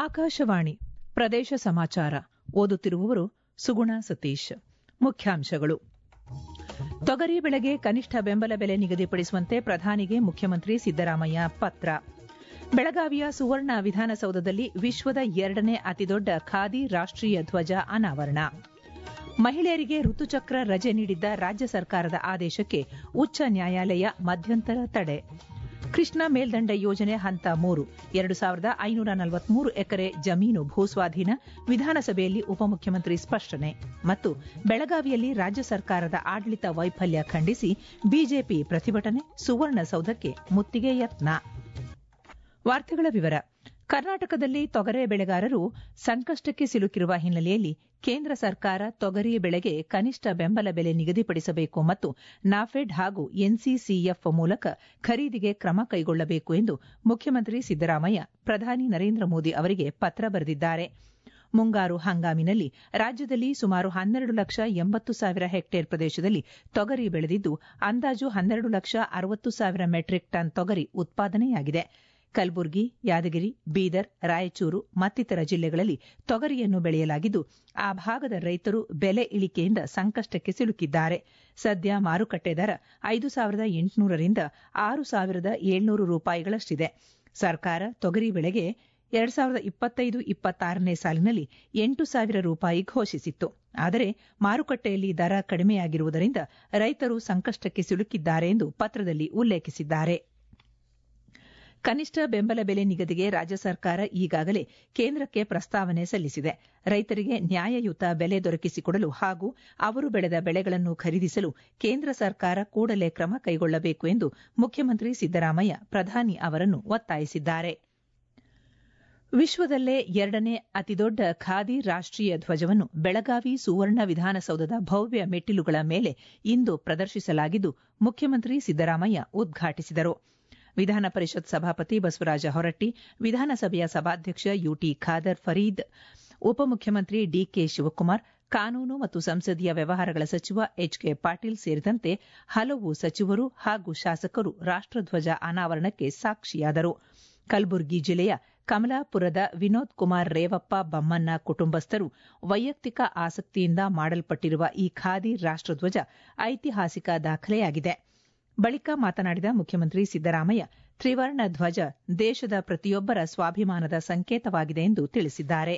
ಆಕಾಶವಾಣಿ ಪ್ರದೇಶ ಸಮಾಚಾರ ಓದುತ್ತಿರುವವರು ಸುಗುಣ ಸತೀಶ್ ಮುಖ್ಯಾಂಶಗಳು ತೊಗರಿ ಬೆಳೆಗೆ ಕನಿಷ್ಠ ಬೆಂಬಲ ಬೆಲೆ ನಿಗದಿಪಡಿಸುವಂತೆ ಪ್ರಧಾನಿಗೆ ಮುಖ್ಯಮಂತ್ರಿ ಸಿದ್ದರಾಮಯ್ಯ ಪತ್ರ ಬೆಳಗಾವಿಯ ಸುವರ್ಣ ವಿಧಾನಸೌಧದಲ್ಲಿ ವಿಶ್ವದ ಎರಡನೇ ಅತಿದೊಡ್ಡ ಖಾದಿ ರಾಷ್ಟೀಯ ಧ್ವಜ ಅನಾವರಣ ಮಹಿಳೆಯರಿಗೆ ಋತುಚಕ್ರ ರಜೆ ನೀಡಿದ್ದ ರಾಜ್ಯ ಸರ್ಕಾರದ ಆದೇಶಕ್ಕೆ ಉಚ್ಚ ನ್ಯಾಯಾಲಯ ಮಧ್ಯಂತರ ತಡೆ ಕೃಷ್ಣಾ ಮೇಲ್ದಂಡೆ ಯೋಜನೆ ಹಂತ ಮೂರು ಎರಡು ಸಾವಿರದ ಐನೂರ ನಲವತ್ಮೂರು ಎಕರೆ ಜಮೀನು ಭೂಸ್ವಾಧೀನ ವಿಧಾನಸಭೆಯಲ್ಲಿ ಉಪಮುಖ್ಯಮಂತ್ರಿ ಸ್ಪಷ್ಟನೆ ಮತ್ತು ಬೆಳಗಾವಿಯಲ್ಲಿ ರಾಜ್ಯ ಸರ್ಕಾರದ ಆಡಳಿತ ವೈಫಲ್ಯ ಖಂಡಿಸಿ ಬಿಜೆಪಿ ಪ್ರತಿಭಟನೆ ಸುವರ್ಣಸೌಧಕ್ಕೆ ಮುತ್ತಿಗೆ ಯತ್ನ ವಾರ್ತೆಗಳ ವಿವರ ಕರ್ನಾಟಕದಲ್ಲಿ ತೊಗರೆ ಬೆಳೆಗಾರರು ಸಂಕಷ್ಟಕ್ಕೆ ಸಿಲುಕಿರುವ ಹಿನ್ನೆಲೆಯಲ್ಲಿ ಕೇಂದ್ರ ಸರ್ಕಾರ ತೊಗರಿ ಬೆಳೆಗೆ ಕನಿಷ್ಠ ಬೆಂಬಲ ಬೆಲೆ ನಿಗದಿಪಡಿಸಬೇಕು ಮತ್ತು ನಾಫೆಡ್ ಹಾಗೂ ಎನ್ಸಿಸಿಎಫ್ ಮೂಲಕ ಖರೀದಿಗೆ ಕ್ರಮ ಕೈಗೊಳ್ಳಬೇಕು ಎಂದು ಮುಖ್ಯಮಂತ್ರಿ ಸಿದ್ದರಾಮಯ್ಯ ಪ್ರಧಾನಿ ನರೇಂದ್ರ ಮೋದಿ ಅವರಿಗೆ ಪತ್ರ ಬರೆದಿದ್ದಾರೆ ಮುಂಗಾರು ಹಂಗಾಮಿನಲ್ಲಿ ರಾಜ್ಯದಲ್ಲಿ ಸುಮಾರು ಹನ್ನೆರಡು ಲಕ್ಷ ಎಂಬತ್ತು ಸಾವಿರ ಹೆಕ್ಟೇರ್ ಪ್ರದೇಶದಲ್ಲಿ ತೊಗರಿ ಬೆಳೆದಿದ್ದು ಅಂದಾಜು ಹನ್ನೆರಡು ಲಕ್ಷ ಅರವತ್ತು ಸಾವಿರ ಮೆಟ್ರಿಕ್ ಟನ್ ತೊಗರಿ ಉತ್ಪಾದನೆಯಾಗಿದೆ ಕಲಬುರಗಿ ಯಾದಗಿರಿ ಬೀದರ್ ರಾಯಚೂರು ಮತ್ತಿತರ ಜಿಲ್ಲೆಗಳಲ್ಲಿ ತೊಗರಿಯನ್ನು ಬೆಳೆಯಲಾಗಿದ್ದು ಆ ಭಾಗದ ರೈತರು ಬೆಲೆ ಇಳಿಕೆಯಿಂದ ಸಂಕಷ್ಟಕ್ಕೆ ಸಿಲುಕಿದ್ದಾರೆ ಸದ್ಯ ಮಾರುಕಟ್ಟೆ ದರ ಐದು ಸಾವಿರದ ಎಂಟುನೂರರಿಂದ ಆರು ಸಾವಿರದ ಏಳ್ನೂರು ರೂಪಾಯಿಗಳಷ್ಟಿದೆ ಸರ್ಕಾರ ತೊಗರಿ ಬೆಳೆಗೆ ಎರಡ್ ಸಾವಿರದ ಇಪ್ಪತ್ತೈದು ಇಪ್ಪತ್ತಾರನೇ ಸಾಲಿನಲ್ಲಿ ಎಂಟು ಸಾವಿರ ರೂಪಾಯಿ ಘೋಷಿಸಿತ್ತು ಆದರೆ ಮಾರುಕಟ್ಟೆಯಲ್ಲಿ ದರ ಕಡಿಮೆಯಾಗಿರುವುದರಿಂದ ರೈತರು ಸಂಕಷ್ಟಕ್ಕೆ ಸಿಲುಕಿದ್ದಾರೆ ಎಂದು ಪತ್ರದಲ್ಲಿ ಉಲ್ಲೇಖಿಸಿದ್ದಾರೆ ಕನಿಷ್ಠ ಬೆಂಬಲ ಬೆಲೆ ನಿಗದಿಗೆ ರಾಜ್ಯ ಸರ್ಕಾರ ಈಗಾಗಲೇ ಕೇಂದ್ರಕ್ಕೆ ಪ್ರಸ್ತಾವನೆ ಸಲ್ಲಿಸಿದೆ ರೈತರಿಗೆ ನ್ಯಾಯಯುತ ಬೆಲೆ ದೊರಕಿಸಿಕೊಡಲು ಹಾಗೂ ಅವರು ಬೆಳೆದ ಬೆಳೆಗಳನ್ನು ಖರೀದಿಸಲು ಕೇಂದ್ರ ಸರ್ಕಾರ ಕೂಡಲೇ ಕ್ರಮ ಕೈಗೊಳ್ಳಬೇಕು ಎಂದು ಮುಖ್ಯಮಂತ್ರಿ ಸಿದ್ದರಾಮಯ್ಯ ಪ್ರಧಾನಿ ಅವರನ್ನು ಒತ್ತಾಯಿಸಿದ್ದಾರೆ ವಿಶ್ವದಲ್ಲೇ ಎರಡನೇ ಅತಿದೊಡ್ಡ ಖಾದಿ ರಾಷ್ಟೀಯ ಧ್ವಜವನ್ನು ಬೆಳಗಾವಿ ಸುವರ್ಣ ವಿಧಾನಸೌಧದ ಭವ್ಯ ಮೆಟ್ಟಿಲುಗಳ ಮೇಲೆ ಇಂದು ಪ್ರದರ್ಶಿಸಲಾಗಿದ್ದು ಮುಖ್ಯಮಂತ್ರಿ ಸಿದ್ದರಾಮಯ್ಯ ಉದ್ಘಾಟಿಸಿದರು ವಿಧಾನ ಪರಿಷತ್ ಸಭಾಪತಿ ಬಸವರಾಜ ಹೊರಟ್ಟಿ ವಿಧಾನಸಭೆಯ ಸಭಾಧ್ಯಕ್ಷ ಯುಟಿ ಖಾದರ್ ಫರೀದ್ ಉಪಮುಖ್ಯಮಂತ್ರಿ ಡಿಕೆ ಶಿವಕುಮಾರ್ ಕಾನೂನು ಮತ್ತು ಸಂಸದೀಯ ವ್ಯವಹಾರಗಳ ಸಚಿವ ಎಚ್ಕೆ ಪಾಟೀಲ್ ಸೇರಿದಂತೆ ಹಲವು ಸಚಿವರು ಹಾಗೂ ಶಾಸಕರು ರಾಷ್ಟಧ್ವಜ ಅನಾವರಣಕ್ಕೆ ಸಾಕ್ಷಿಯಾದರು ಕಲಬುರಗಿ ಜಿಲ್ಲೆಯ ಕಮಲಾಪುರದ ವಿನೋದ್ ಕುಮಾರ್ ರೇವಪ್ಪ ಬಮ್ಮನ್ನ ಕುಟುಂಬಸ್ಥರು ವೈಯಕ್ತಿಕ ಆಸಕ್ತಿಯಿಂದ ಮಾಡಲ್ಪಟ್ಟಿರುವ ಈ ಖಾದಿ ರಾಷ್ಟಧ್ವಜ ಐತಿಹಾಸಿಕ ದಾಖಲೆಯಾಗಿದೆ ಬಳಿಕ ಮಾತನಾಡಿದ ಮುಖ್ಯಮಂತ್ರಿ ಸಿದ್ದರಾಮಯ್ಯ ತ್ರಿವರ್ಣ ಧ್ವಜ ದೇಶದ ಪ್ರತಿಯೊಬ್ಬರ ಸ್ವಾಭಿಮಾನದ ಸಂಕೇತವಾಗಿದೆ ಎಂದು ತಿಳಿಸಿದ್ದಾರೆ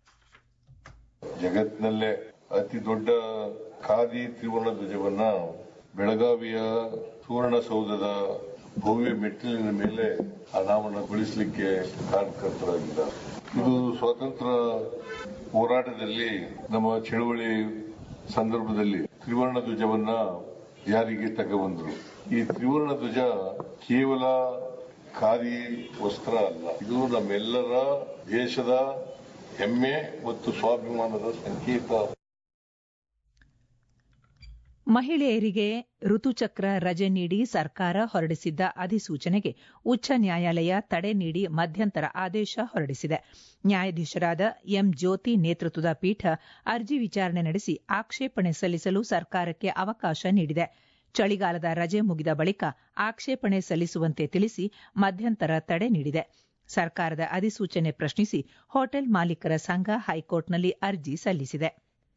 ಜಗತ್ತಿನಲ್ಲೇ ಅತಿ ದೊಡ್ಡ ಖಾದಿ ತ್ರಿವರ್ಣ ಧ್ವಜವನ್ನ ಬೆಳಗಾವಿಯ ಸುವರ್ಣಸೌಧದ ಭವ್ಯ ಮೆಟ್ಟಿಲಿನ ಮೇಲೆ ಅನಾವರಣಗೊಳಿಸಲಿಕ್ಕೆ ಕಾರಣಕರ್ತರಾಗಿದ್ದಾರೆ ಇದು ಸ್ವಾತಂತ್ರ್ಯ ಹೋರಾಟದಲ್ಲಿ ನಮ್ಮ ಚಳವಳಿ ಸಂದರ್ಭದಲ್ಲಿ ತ್ರಿವರ್ಣ ಧ್ವಜವನ್ನ ಜಾರಿಗೆ ತಗೊಂಡ್ರು ಈ ತ್ರಿವರ್ಣ ಧ್ವಜ ಕೇವಲ ಖಾದಿ ವಸ್ತ್ರ ಅಲ್ಲ ಇದು ನಮ್ಮೆಲ್ಲರ ದೇಶದ ಹೆಮ್ಮೆ ಮತ್ತು ಸ್ವಾಭಿಮಾನದ ಸಂಕೇತ ಮಹಿಳೆಯರಿಗೆ ಋತುಚಕ್ರ ರಜೆ ನೀಡಿ ಸರ್ಕಾರ ಹೊರಡಿಸಿದ್ದ ಅಧಿಸೂಚನೆಗೆ ಉಚ್ಚ ನ್ಯಾಯಾಲಯ ತಡೆ ನೀಡಿ ಮಧ್ಯಂತರ ಆದೇಶ ಹೊರಡಿಸಿದೆ ನ್ಯಾಯಾಧೀಶರಾದ ಎಂ ಜ್ಯೋತಿ ನೇತೃತ್ವದ ಪೀಠ ಅರ್ಜಿ ವಿಚಾರಣೆ ನಡೆಸಿ ಆಕ್ಷೇಪಣೆ ಸಲ್ಲಿಸಲು ಸರ್ಕಾರಕ್ಕೆ ಅವಕಾಶ ನೀಡಿದೆ ಚಳಿಗಾಲದ ರಜೆ ಮುಗಿದ ಬಳಿಕ ಆಕ್ಷೇಪಣೆ ಸಲ್ಲಿಸುವಂತೆ ತಿಳಿಸಿ ಮಧ್ಯಂತರ ತಡೆ ನೀಡಿದೆ ಸರ್ಕಾರದ ಅಧಿಸೂಚನೆ ಪ್ರಶ್ನಿಸಿ ಹೋಟೆಲ್ ಮಾಲೀಕರ ಸಂಘ ಹೈಕೋರ್ಟ್ನಲ್ಲಿ ಅರ್ಜಿ ಸಲ್ಲಿಸಿದೆ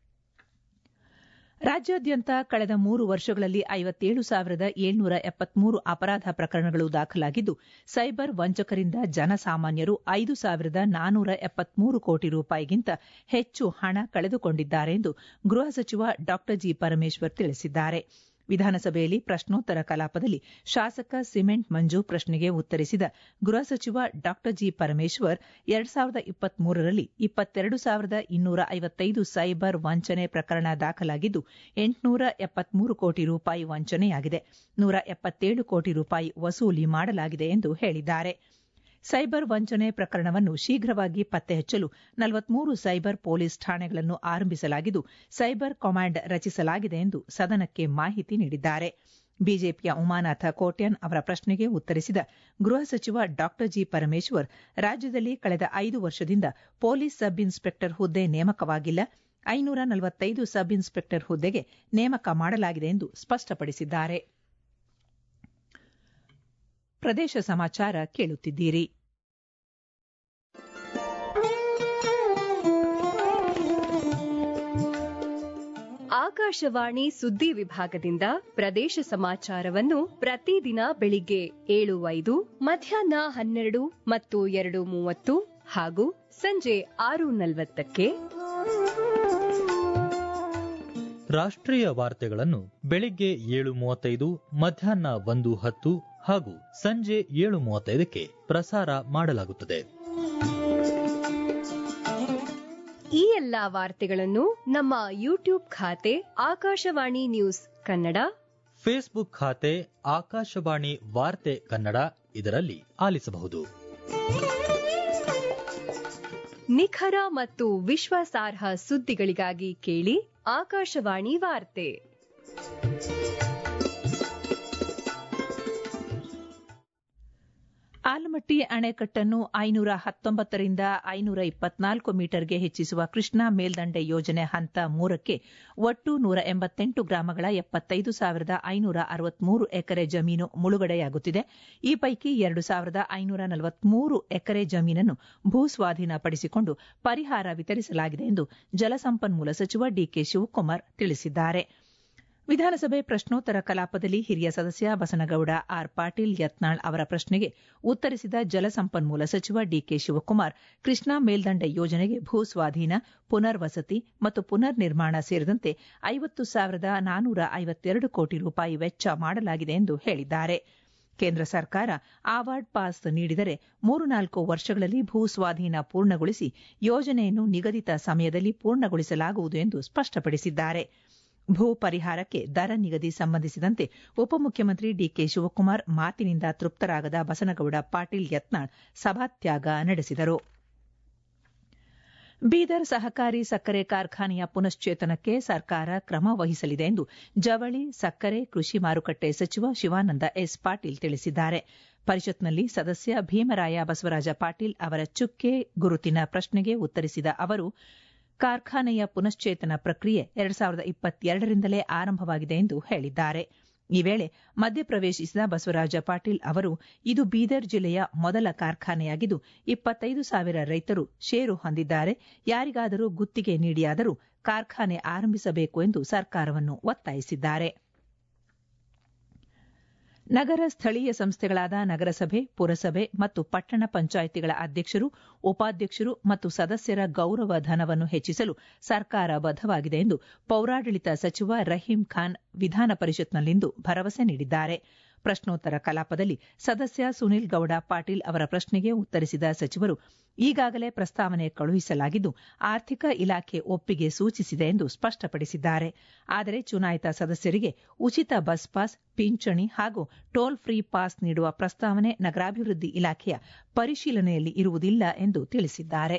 ರಾಜ್ಯಾದ್ಯಂತ ಕಳೆದ ಮೂರು ವರ್ಷಗಳಲ್ಲಿ ಐವತ್ತೇಳು ಸಾವಿರದ ಏಳ್ನೂರ ಎಪ್ಪತ್ಮೂರು ಅಪರಾಧ ಪ್ರಕರಣಗಳು ದಾಖಲಾಗಿದ್ದು ಸೈಬರ್ ವಂಚಕರಿಂದ ಜನಸಾಮಾನ್ಯರು ಐದು ಸಾವಿರದ ನಾನೂರ ಎಪ್ಪತ್ಮೂರು ಕೋಟಿ ರೂಪಾಯಿಗಿಂತ ಹೆಚ್ಚು ಹಣ ಕಳೆದುಕೊಂಡಿದ್ದಾರೆ ಎಂದು ಗೃಹ ಸಚಿವ ಡಾ ಜಿ ಪರಮೇಶ್ವರ್ ತಿಳಿಸಿದ್ದಾರೆ ವಿಧಾನಸಭೆಯಲ್ಲಿ ಪ್ರಶ್ನೋತ್ತರ ಕಲಾಪದಲ್ಲಿ ಶಾಸಕ ಸಿಮೆಂಟ್ ಮಂಜು ಪ್ರಶ್ನೆಗೆ ಉತ್ತರಿಸಿದ ಗೃಹ ಸಚಿವ ಡಾ ಜಿ ಪರಮೇಶ್ವರ್ ಎರಡ್ ಸಾವಿರದ ಇಪ್ಪತ್ಮೂರರಲ್ಲಿ ಇಪ್ಪತ್ತೆರಡು ಸಾವಿರದ ಇನ್ನೂರ ಐವತ್ತೈದು ಸೈಬರ್ ವಂಚನೆ ಪ್ರಕರಣ ದಾಖಲಾಗಿದ್ದು ಎಂಟುನೂರ ಎಪ್ಪತ್ಮೂರು ಕೋಟಿ ರೂಪಾಯಿ ವಂಚನೆಯಾಗಿದೆ ನೂರ ಎಪ್ಪತ್ತೇಳು ಕೋಟಿ ರೂಪಾಯಿ ವಸೂಲಿ ಮಾಡಲಾಗಿದೆ ಎಂದು ಹೇಳಿದ್ದಾರೆ ಸೈಬರ್ ವಂಚನೆ ಪ್ರಕರಣವನ್ನು ಶೀಘ್ರವಾಗಿ ಪತ್ತೆ ಹಚ್ಚಲು ನಲವತ್ಮೂರು ಸೈಬರ್ ಪೊಲೀಸ್ ಠಾಣೆಗಳನ್ನು ಆರಂಭಿಸಲಾಗಿದ್ದು ಸೈಬರ್ ಕಮಾಂಡ್ ರಚಿಸಲಾಗಿದೆ ಎಂದು ಸದನಕ್ಕೆ ಮಾಹಿತಿ ನೀಡಿದ್ದಾರೆ ಬಿಜೆಪಿಯ ಉಮಾನಾಥ ಕೋಟ್ಯಾನ್ ಅವರ ಪ್ರಶ್ನೆಗೆ ಉತ್ತರಿಸಿದ ಗೃಹ ಸಚಿವ ಡಾ ಜಿ ಪರಮೇಶ್ವರ್ ರಾಜ್ಯದಲ್ಲಿ ಕಳೆದ ಐದು ವರ್ಷದಿಂದ ಪೊಲೀಸ್ ಸಬ್ ಇನ್ಸ್ಪೆಕ್ಟರ್ ಹುದ್ದೆ ನೇಮಕವಾಗಿಲ್ಲ ಐನೂರ ನಲವತ್ತೈದು ಸಬ್ ಇನ್ಸ್ಪೆಕ್ಟರ್ ಹುದ್ದೆಗೆ ನೇಮಕ ಮಾಡಲಾಗಿದೆ ಎಂದು ಸ್ಪಷ್ಟಪಡಿಸಿದ್ದಾರೆ ಪ್ರದೇಶ ಸಮಾಚಾರ ಕೇಳುತ್ತಿದ್ದೀರಿ ಆಕಾಶವಾಣಿ ಸುದ್ದಿ ವಿಭಾಗದಿಂದ ಪ್ರದೇಶ ಸಮಾಚಾರವನ್ನು ಪ್ರತಿದಿನ ಬೆಳಿಗ್ಗೆ ಏಳು ಐದು ಮಧ್ಯಾಹ್ನ ಹನ್ನೆರಡು ಮತ್ತು ಎರಡು ಮೂವತ್ತು ಹಾಗೂ ಸಂಜೆ ಆರು ನಲವತ್ತಕ್ಕೆ ರಾಷ್ಟ್ರೀಯ ವಾರ್ತೆಗಳನ್ನು ಬೆಳಿಗ್ಗೆ ಏಳು ಮೂವತ್ತೈದು ಮಧ್ಯಾಹ್ನ ಒಂದು ಹತ್ತು ಹಾಗೂ ಸಂಜೆ ಏಳು ಮೂವತ್ತೈದಕ್ಕೆ ಪ್ರಸಾರ ಮಾಡಲಾಗುತ್ತದೆ ಈ ಎಲ್ಲಾ ವಾರ್ತೆಗಳನ್ನು ನಮ್ಮ ಯೂಟ್ಯೂಬ್ ಖಾತೆ ಆಕಾಶವಾಣಿ ನ್ಯೂಸ್ ಕನ್ನಡ ಫೇಸ್ಬುಕ್ ಖಾತೆ ಆಕಾಶವಾಣಿ ವಾರ್ತೆ ಕನ್ನಡ ಇದರಲ್ಲಿ ಆಲಿಸಬಹುದು ನಿಖರ ಮತ್ತು ವಿಶ್ವಾಸಾರ್ಹ ಸುದ್ದಿಗಳಿಗಾಗಿ ಕೇಳಿ ಆಕಾಶವಾಣಿ ವಾರ್ತೆ ಆಲಮಟ್ಟಿ ಅಣೆಕಟ್ಟನ್ನು ಐನೂರ ಹತ್ತೊಂಬತ್ತರಿಂದ ಐನೂರ ಇಪ್ಪತ್ನಾಲ್ಕು ಮೀಟರ್ಗೆ ಹೆಚ್ಚಿಸುವ ಕೃಷ್ಣಾ ಮೇಲ್ದಂಡೆ ಯೋಜನೆ ಹಂತ ಮೂರಕ್ಕೆ ಒಟ್ಟು ನೂರ ಎಂಬತ್ತೆಂಟು ಗ್ರಾಮಗಳ ಎಪ್ಪತ್ತೈದು ಸಾವಿರದ ಐನೂರ ಅರವತ್ಮೂರು ಎಕರೆ ಜಮೀನು ಮುಳುಗಡೆಯಾಗುತ್ತಿದೆ ಈ ಪೈಕಿ ಎರಡು ಸಾವಿರದ ಐನೂರ ನಲವತ್ಮೂರು ಎಕರೆ ಜಮೀನನ್ನು ಭೂಸ್ವಾಧೀನಪಡಿಸಿಕೊಂಡು ಪರಿಹಾರ ವಿತರಿಸಲಾಗಿದೆ ಎಂದು ಜಲಸಂಪನ್ಮೂಲ ಸಚಿವ ಡಿಕೆ ಶಿವಕುಮಾರ್ ತಿಳಿಸಿದ್ದಾರೆ ವಿಧಾನಸಭೆ ಪ್ರಶ್ನೋತ್ತರ ಕಲಾಪದಲ್ಲಿ ಹಿರಿಯ ಸದಸ್ಯ ಬಸನಗೌಡ ಆರ್ ಪಾಟೀಲ್ ಯತ್ನಾಳ್ ಅವರ ಪ್ರಶ್ನೆಗೆ ಉತ್ತರಿಸಿದ ಜಲಸಂಪನ್ಮೂಲ ಸಚಿವ ಡಿಕೆ ಶಿವಕುಮಾರ್ ಕೃಷ್ಣಾ ಮೇಲ್ದಂಡೆ ಯೋಜನೆಗೆ ಭೂಸ್ವಾಧೀನ ಪುನರ್ವಸತಿ ಮತ್ತು ಪುನರ್ ನಿರ್ಮಾಣ ಸೇರಿದಂತೆ ಐವತ್ತು ಸಾವಿರದ ನಾನೂರ ಐವತ್ತೆರಡು ಕೋಟಿ ರೂಪಾಯಿ ವೆಚ್ಚ ಮಾಡಲಾಗಿದೆ ಎಂದು ಹೇಳಿದ್ದಾರೆ ಕೇಂದ್ರ ಸರ್ಕಾರ ಅವಾರ್ಡ್ ಪಾಸ್ ನೀಡಿದರೆ ಮೂರು ನಾಲ್ಕು ವರ್ಷಗಳಲ್ಲಿ ಭೂ ಸ್ವಾಧೀನ ಪೂರ್ಣಗೊಳಿಸಿ ಯೋಜನೆಯನ್ನು ನಿಗದಿತ ಸಮಯದಲ್ಲಿ ಪೂರ್ಣಗೊಳಿಸಲಾಗುವುದು ಎಂದು ಸ್ಪಷ್ಟಪಡಿಸಿದ್ದಾರೆ ಭೂ ಪರಿಹಾರಕ್ಕೆ ದರ ನಿಗದಿ ಸಂಬಂಧಿಸಿದಂತೆ ಉಪಮುಖ್ಯಮಂತ್ರಿ ಡಿಕೆ ಶಿವಕುಮಾರ್ ಮಾತಿನಿಂದ ತೃಪ್ತರಾಗದ ಬಸನಗೌಡ ಪಾಟೀಲ್ ಯತ್ನಾಳ್ ಸಭಾತ್ಯಾಗ ನಡೆಸಿದರು ಬೀದರ್ ಸಹಕಾರಿ ಸಕ್ಕರೆ ಕಾರ್ಖಾನೆಯ ಪುನಶ್ಚೇತನಕ್ಕೆ ಸರ್ಕಾರ ಕ್ರಮ ವಹಿಸಲಿದೆ ಎಂದು ಜವಳಿ ಸಕ್ಕರೆ ಕೃಷಿ ಮಾರುಕಟ್ಟೆ ಸಚಿವ ಶಿವಾನಂದ ಎಸ್ ಪಾಟೀಲ್ ತಿಳಿಸಿದ್ದಾರೆ ಪರಿಷತ್ನಲ್ಲಿ ಸದಸ್ಯ ಭೀಮರಾಯ ಬಸವರಾಜ ಪಾಟೀಲ್ ಅವರ ಚುಕ್ಕೆ ಗುರುತಿನ ಪ್ರಶ್ನೆಗೆ ಉತ್ತರಿಸಿದ ಅವರು ಕಾರ್ಖಾನೆಯ ಪುನಶ್ಚೇತನ ಪ್ರಕ್ರಿಯೆ ಎರಡು ಸಾವಿರದ ಇಪ್ಪತ್ತೆರಡರಿಂದಲೇ ಆರಂಭವಾಗಿದೆ ಎಂದು ಹೇಳಿದ್ದಾರೆ ಈ ವೇಳೆ ಮಧ್ಯಪ್ರವೇಶಿಸಿದ ಬಸವರಾಜ ಪಾಟೀಲ್ ಅವರು ಇದು ಬೀದರ್ ಜಿಲ್ಲೆಯ ಮೊದಲ ಕಾರ್ಖಾನೆಯಾಗಿದ್ದು ಇಪ್ಪತ್ತೈದು ಸಾವಿರ ರೈತರು ಷೇರು ಹೊಂದಿದ್ದಾರೆ ಯಾರಿಗಾದರೂ ಗುತ್ತಿಗೆ ನೀಡಿಯಾದರೂ ಕಾರ್ಖಾನೆ ಆರಂಭಿಸಬೇಕು ಎಂದು ಸರ್ಕಾರವನ್ನು ಒತ್ತಾಯಿಸಿದ್ದಾರೆ ನಗರ ಸ್ಥಳೀಯ ಸಂಸ್ಥೆಗಳಾದ ನಗರಸಭೆ ಪುರಸಭೆ ಮತ್ತು ಪಟ್ಟಣ ಪಂಚಾಯಿತಿಗಳ ಅಧ್ಯಕ್ಷರು ಉಪಾಧ್ಯಕ್ಷರು ಮತ್ತು ಸದಸ್ಯರ ಗೌರವ ಧನವನ್ನು ಹೆಚ್ಚಿಸಲು ಸರ್ಕಾರ ಬದ್ದವಾಗಿದೆ ಎಂದು ಪೌರಾಡಳಿತ ಸಚಿವ ರಹೀಂ ಖಾನ್ ವಿಧಾನ ಪರಿಷತ್ನಲ್ಲಿಂದು ಭರವಸೆ ನೀಡಿದ್ದಾರೆ ಪ್ರಶ್ನೋತ್ತರ ಕಲಾಪದಲ್ಲಿ ಸದಸ್ಯ ಸುನೀಲ್ ಗೌಡ ಪಾಟೀಲ್ ಅವರ ಪ್ರಶ್ನೆಗೆ ಉತ್ತರಿಸಿದ ಸಚಿವರು ಈಗಾಗಲೇ ಪ್ರಸ್ತಾವನೆ ಕಳುಹಿಸಲಾಗಿದ್ದು ಆರ್ಥಿಕ ಇಲಾಖೆ ಒಪ್ಪಿಗೆ ಸೂಚಿಸಿದೆ ಎಂದು ಸ್ಪಷ್ಟಪಡಿಸಿದ್ದಾರೆ ಆದರೆ ಚುನಾಯಿತ ಸದಸ್ಯರಿಗೆ ಉಚಿತ ಬಸ್ ಪಾಸ್ ಪಿಂಚಣಿ ಹಾಗೂ ಟೋಲ್ ಫ್ರೀ ಪಾಸ್ ನೀಡುವ ಪ್ರಸ್ತಾವನೆ ನಗರಾಭಿವೃದ್ಧಿ ಇಲಾಖೆಯ ಪರಿಶೀಲನೆಯಲ್ಲಿ ಇರುವುದಿಲ್ಲ ಎಂದು ತಿಳಿಸಿದ್ದಾರೆ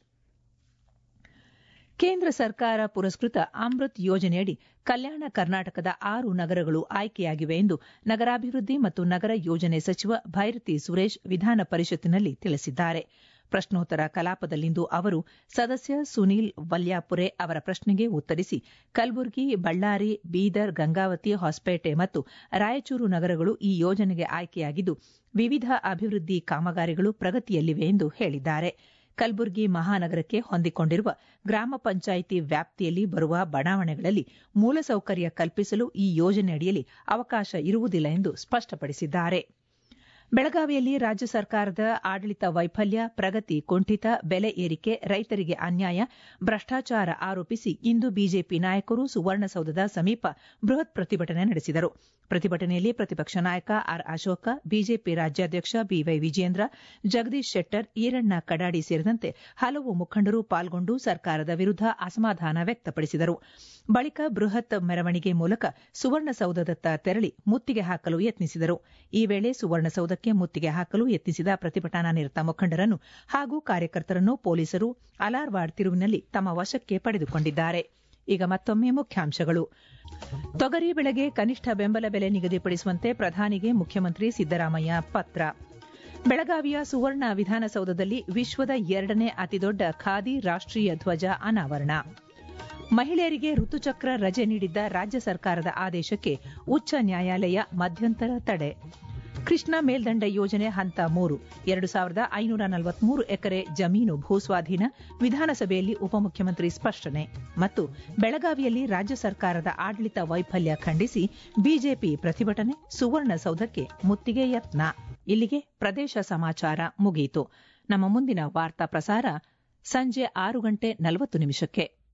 ಕೇಂದ್ರ ಸರ್ಕಾರ ಪುರಸ್ಕೃತ ಅಮೃತ್ ಯೋಜನೆಯಡಿ ಕಲ್ಯಾಣ ಕರ್ನಾಟಕದ ಆರು ನಗರಗಳು ಆಯ್ಕೆಯಾಗಿವೆ ಎಂದು ನಗರಾಭಿವೃದ್ಧಿ ಮತ್ತು ನಗರ ಯೋಜನೆ ಸಚಿವ ಭೈರತಿ ಸುರೇಶ್ ವಿಧಾನ ಪರಿಷತ್ತಿನಲ್ಲಿ ತಿಳಿಸಿದ್ದಾರೆ ಪ್ರಶ್ನೋತ್ತರ ಕಲಾಪದಲ್ಲಿಂದು ಅವರು ಸದಸ್ಯ ಸುನೀಲ್ ವಲ್ಯಾಪುರೆ ಅವರ ಪ್ರಶ್ನೆಗೆ ಉತ್ತರಿಸಿ ಕಲಬುರಗಿ ಬಳ್ಳಾರಿ ಬೀದರ್ ಗಂಗಾವತಿ ಹೊಸಪೇಟೆ ಮತ್ತು ರಾಯಚೂರು ನಗರಗಳು ಈ ಯೋಜನೆಗೆ ಆಯ್ಕೆಯಾಗಿದ್ದು ವಿವಿಧ ಅಭಿವೃದ್ಧಿ ಕಾಮಗಾರಿಗಳು ಪ್ರಗತಿಯಲ್ಲಿವೆ ಎಂದು ಹೇಳಿದ್ದಾರೆ ಕಲಬುರಗಿ ಮಹಾನಗರಕ್ಕೆ ಹೊಂದಿಕೊಂಡಿರುವ ಗ್ರಾಮ ಪಂಚಾಯಿತಿ ವ್ಯಾಪ್ತಿಯಲ್ಲಿ ಬರುವ ಬಡಾವಣೆಗಳಲ್ಲಿ ಮೂಲಸೌಕರ್ಯ ಕಲ್ಪಿಸಲು ಈ ಯೋಜನೆಯಡಿಯಲ್ಲಿ ಅವಕಾಶ ಇರುವುದಿಲ್ಲ ಎಂದು ಸ್ಪಷ್ಟಪಡಿಸಿದ್ದಾರೆ ಬೆಳಗಾವಿಯಲ್ಲಿ ರಾಜ್ಯ ಸರ್ಕಾರದ ಆಡಳಿತ ವೈಫಲ್ಯ ಪ್ರಗತಿ ಕುಂಠಿತ ಬೆಲೆ ಏರಿಕೆ ರೈತರಿಗೆ ಅನ್ಯಾಯ ಭ್ರಷ್ಟಾಚಾರ ಆರೋಪಿಸಿ ಇಂದು ಬಿಜೆಪಿ ನಾಯಕರು ಸುವರ್ಣಸೌಧದ ಸಮೀಪ ಬೃಹತ್ ಪ್ರತಿಭಟನೆ ನಡೆಸಿದರು ಪ್ರತಿಭಟನೆಯಲ್ಲಿ ಪ್ರತಿಪಕ್ಷ ನಾಯಕ ಆರ್ ಅಶೋಕ ಬಿಜೆಪಿ ರಾಜ್ಯಾಧ್ಯಕ್ಷ ಬಿವೈ ವಿಜೇಂದ್ರ ಜಗದೀಶ್ ಶೆಟ್ಟರ್ ಈರಣ್ಣ ಕಡಾಡಿ ಸೇರಿದಂತೆ ಹಲವು ಮುಖಂಡರು ಪಾಲ್ಗೊಂಡು ಸರ್ಕಾರದ ವಿರುದ್ಧ ಅಸಮಾಧಾನ ವ್ಯಕ್ತಪಡಿಸಿದರು ಬಳಿಕ ಬೃಹತ್ ಮೆರವಣಿಗೆ ಮೂಲಕ ಸುವರ್ಣಸೌಧದತ್ತ ತೆರಳಿ ಮುತ್ತಿಗೆ ಹಾಕಲು ಯತ್ನಿಸಿದರು ಈ ವೇಳೆ ಸುವರ್ಣಸೌಧಕ್ಕೆ ಮುತ್ತಿಗೆ ಹಾಕಲು ಯತ್ನಿಸಿದ ಪ್ರತಿಭಟನಾ ನಿರತ ಮುಖಂಡರನ್ನು ಹಾಗೂ ಕಾರ್ಯಕರ್ತರನ್ನು ಪೊಲೀಸರು ಅಲಾರ್ವಾಡ್ ತಿರುವಿನಲ್ಲಿ ತಮ್ಮ ವಶಕ್ಕೆ ಪಡೆದುಕೊಂಡಿದ್ದಾರೆ ಈಗ ಮತ್ತೊಮ್ಮೆ ಮುಖ್ಯಾಂಶಗಳು ತೊಗರಿ ಬೆಳೆಗೆ ಕನಿಷ್ಠ ಬೆಂಬಲ ಬೆಲೆ ನಿಗದಿಪಡಿಸುವಂತೆ ಪ್ರಧಾನಿಗೆ ಮುಖ್ಯಮಂತ್ರಿ ಸಿದ್ದರಾಮಯ್ಯ ಪತ್ರ ಬೆಳಗಾವಿಯ ಸುವರ್ಣ ವಿಧಾನಸೌಧದಲ್ಲಿ ವಿಶ್ವದ ಎರಡನೇ ಅತಿದೊಡ್ಡ ಖಾದಿ ರಾಷ್ಟೀಯ ಧ್ವಜ ಅನಾವರಣ ಮಹಿಳೆಯರಿಗೆ ಋತುಚಕ್ರ ರಜೆ ನೀಡಿದ್ದ ರಾಜ್ಯ ಸರ್ಕಾರದ ಆದೇಶಕ್ಕೆ ಉಚ್ಚ ನ್ಯಾಯಾಲಯ ಮಧ್ಯಂತರ ತಡೆ ಕೃಷ್ಣಾ ಮೇಲ್ದಂಡೆ ಯೋಜನೆ ಹಂತ ಮೂರು ಎರಡು ಸಾವಿರದ ಐನೂರ ನಲವತ್ಮೂರು ಎಕರೆ ಜಮೀನು ಭೂಸ್ವಾಧೀನ ವಿಧಾನಸಭೆಯಲ್ಲಿ ಉಪಮುಖ್ಯಮಂತ್ರಿ ಸ್ಪಷ್ಟನೆ ಮತ್ತು ಬೆಳಗಾವಿಯಲ್ಲಿ ರಾಜ್ಯ ಸರ್ಕಾರದ ಆಡಳಿತ ವೈಫಲ್ಯ ಖಂಡಿಸಿ ಬಿಜೆಪಿ ಪ್ರತಿಭಟನೆ ಸುವರ್ಣಸೌಧಕ್ಕೆ ಮುತ್ತಿಗೆ ಯತ್ನ ಇಲ್ಲಿಗೆ ಪ್ರದೇಶ ಸಮಾಚಾರ ಮುಗಿಯಿತು ನಮ್ಮ ಮುಂದಿನ ವಾರ್ತಾ ಪ್ರಸಾರ ಸಂಜೆ ಆರು ಗಂಟೆ ನಲವತ್ತು ನಿಮಿಷಕ್ಕೆ